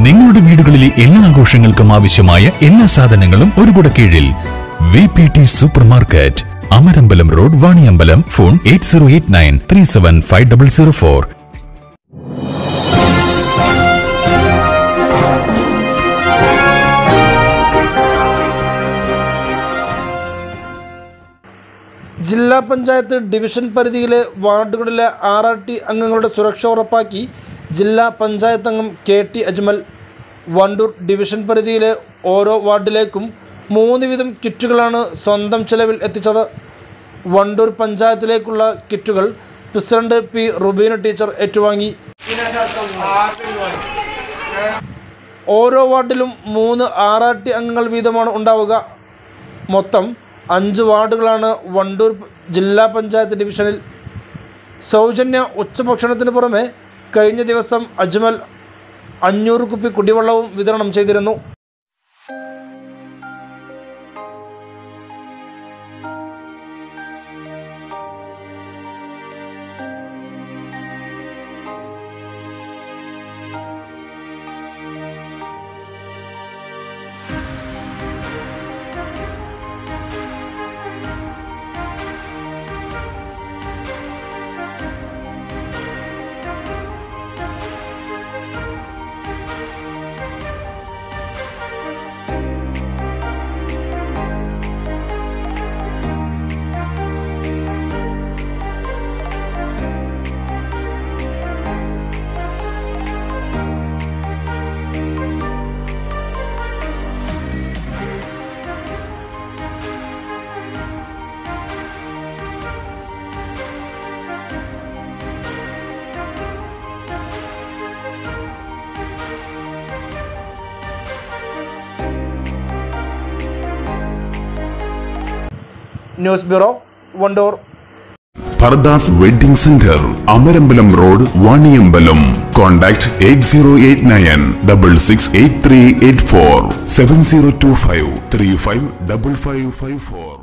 നിങ്ങളുടെ വീടുകളിലെ എല്ലാ ആഘോഷങ്ങൾക്കും ആവശ്യമായ എല്ലാ സാധനങ്ങളും ഒരു കുട കീഴിൽ V P T super market Amarambalam road Vaniyambalam phone eight zero eight nine three seven five double zero four ജില്ലാ പഞ്ചായത്ത് ഡിവിഷൻ പരിധിയിലെ വാർഡുകളിലെ ആർ ആർ ടി അംഗങ്ങളുടെ സുരക്ഷ ഉറപ്പാക്കി ജില്ലാ പഞ്ചായത്ത് അംഗം K T Ajmal Wandoor division പരിധിയിലെ ഓരോ വാർഡിലേക്കും മൂന്ന് വീതം കിറ്റുകളാണ് സ്വന്തം ചെലവിൽ എത്തിച്ചത് വണ്ടൂർ പഞ്ചായത്തിലേക്കുള്ള കിറ്റുകൾ പ്രസിഡന്റ് പി റുബീന ടീച്ചർ ഏറ്റുവാങ്ങി ഓരോ വാർഡിലും മൂന്ന് ആർ ആർ ടി അംഗങ്ങൾ വീതമാണ് ഉണ്ടാവുക മൊത്തം അഞ്ച് വാർഡുകളാണ് വണ്ടൂർ ജില്ലാ പഞ്ചായത്ത് ഡിവിഷനിൽ സൗജന്യ ഉച്ചഭക്ഷണത്തിന് പുറമെ കഴിഞ്ഞ ദിവസം അജ്മൽ അഞ്ഞൂറ് കുപ്പി കുടിവെള്ളവും വിതരണം ചെയ്തിരുന്നു news bureau Wandoor Pardas wedding centre Amarambalam road Vaniyambalam contact eight zero eight nine double six eight three eight four seven zero two five three five double five five four